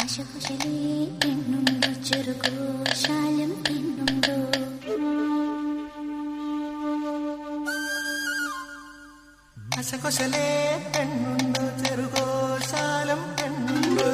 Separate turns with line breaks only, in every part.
ആശകുശലേ എണ്ണുണ്ടോ ചെറുകോശാലം എണ്ണുണ്ടോ
അശകൊശലേ പെണ്ണുണ്ടോ ചെറുകോശാലം പെണ്ണുണ്ടോ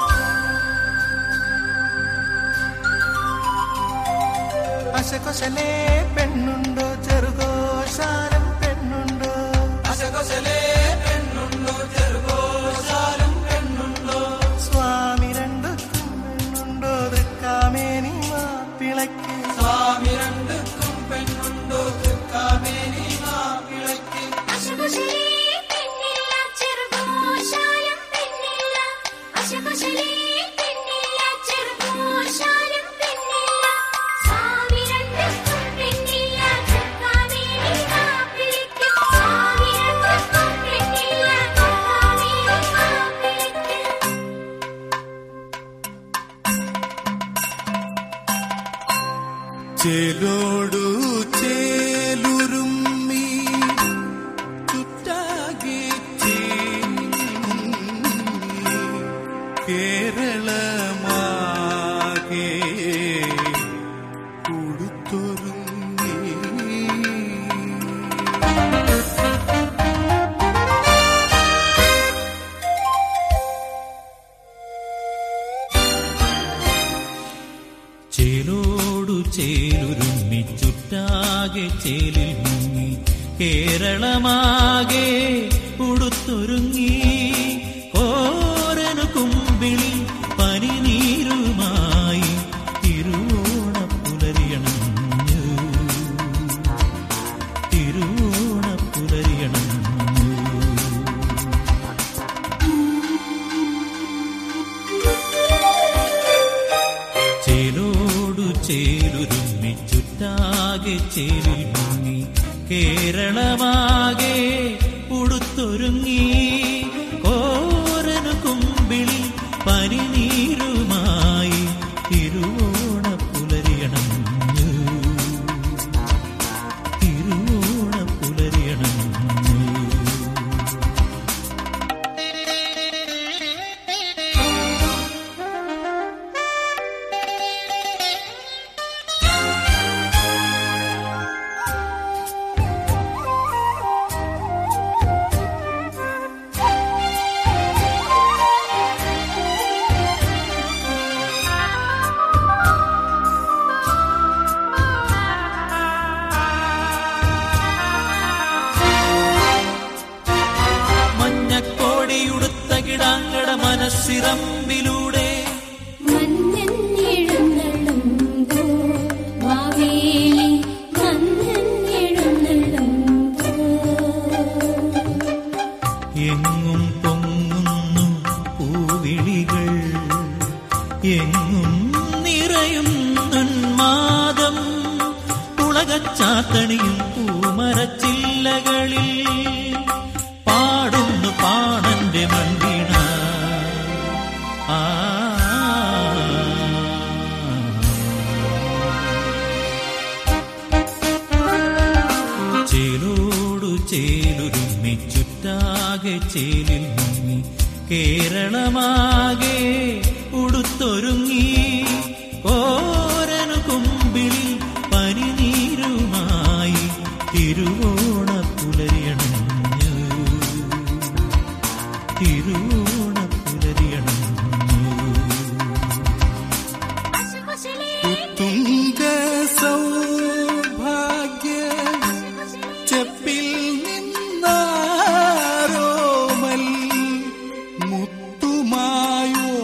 അശകൊശലേ പെണ്ണുണ്ടോ ചെറുകോശാലം പെണ്ണുണ്ടോ അശകൊശലേ പെണ്ണുണ്ടോ ചെറുകോശാലം പെണ്ണുണ്ടോ സ്വാമി രണ്ടു പെണ്ണുണ്ടോ തൃക്കാമേനി മാപ്പിളയ്ക്ക് സ്വാമി രണ്ടു പെണ്ണുണ്ടോ തൃക്കാമേനി മാപ്പിളയ്ക്ക്
ആശകുശലേ പെണ്ണില്ല ചെറുകോശാലം പെണ്ണില്ല ആശകുശലേ പെണ്ണില്ല ചെറുകോശാലം പെണ്ണില്ല സ്വാമി രണ്ടുക്കും പെണ്ണില്ല തൃക്കാമേനി മാപ്പിളയ്ക്ക് സ്വാമി രണ്ടുക്കും പെണ്ണില്ല തൃക്കാമേനി മാപ്പിളയ്ക്ക്
ചേലോടു ചേലുരുമ്മി ചുറ്റാകെ കേരളമാകെ കൊടുത്തൊരുങ്ങി
ചേലോടു ചേലുരുമ്മി ചുറ്റാകെ ചേലിൽ മുങ്ങി കേരളമാകെ ഉടുത്തൊരുങ്ങി കോരനു കുമ്പിളി പനിനീരുമായി തിരുവോണ പുലരിയണം തിരുവോണ പുലരിയണം ചേലോടു ചേലുരുമ്മി ചുറ്റാകെ ചേലിൽ മുങ്ങി കേരളമാകെ ഉടുത്തൊരുങ്ങി കോരനു കുമ്പിളി പനിനീരുമായി തിരുവോണ പുലരിയണം തിരുവോണ പുലരിയണം മഞ്ഞക്കോടിയുടുത്ത കിടാങ്ങട മനസ്സിറമ്പിലൂടെ
മഞ്ഞെഴുന്നള്ളുമ്പോ മാവേലി മഞ്ഞെഴുന്നള്ളുമ്പോ
എങ്ങും പൊങ്ങുന്നു പൂവിളികൾ എങ്ങും നിറയുന്നുന്മാദം ഉളകച്ചാത്തണിയും പൂമരച്ചില്ലകളിൽ പാടുന്നു പാണന്റെ മൺവീണ ആ ചേലോടു ചേലുരുമ്മി ചുറ്റാകെ ചേലിൽ മുങ്ങി കേരളമാകെ ഉടുത്തൊരുങ്ങി കോരനു കുമ്പിളി പനിനീരുമായി തിരുവോണ പുലരിയണം തിരുവോണ പുലരിയണം
ആശകുശലേ
തുങ്ക സൗഭാഗ്യ ചെപ്പിൽ നിന്നാരോമൽ മുത്തുമായോ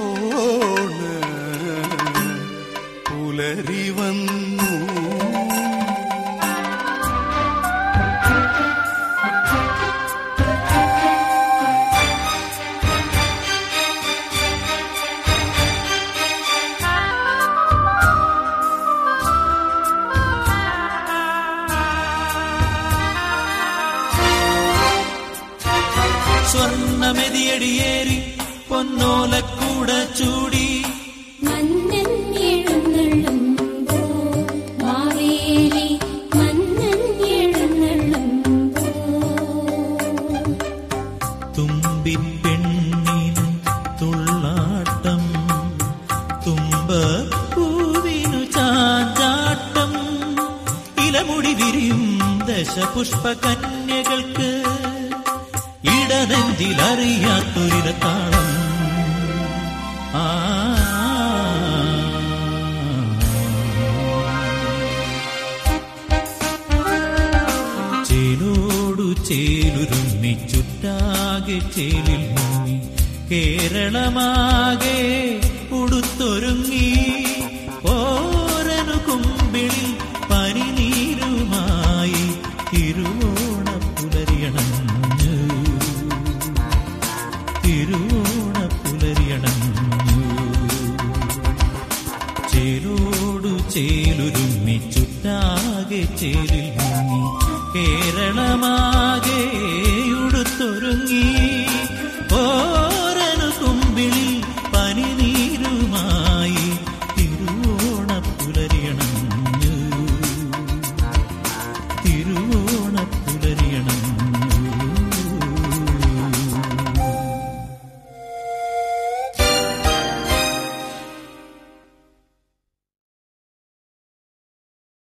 ദശപുഷ്പ കന്യകൾക്ക് ഇടനെഞ്ചിലറിയാത്തൊരിടത്താളം ആ ചേലോടു ചേലുരുമ്മി ചുറ്റാകെ ചേലിൽ മുങ്ങി കേരളമാകെ ഉടുത്തൊരുങ്ങി ഓരനു കുമ്പിളിൽ പനിനീരുമായി തിരുവോണ പുലരിയണഞ്ഞു തിരുവോണ പുലരിയണഞ്ഞു ചേലോടു ചേലുരുമ്മി ചുറ്റാകെ ചേലിൽ മുങ്ങി കേരളമാകെ ഉടുത്തൊരുങ്ങി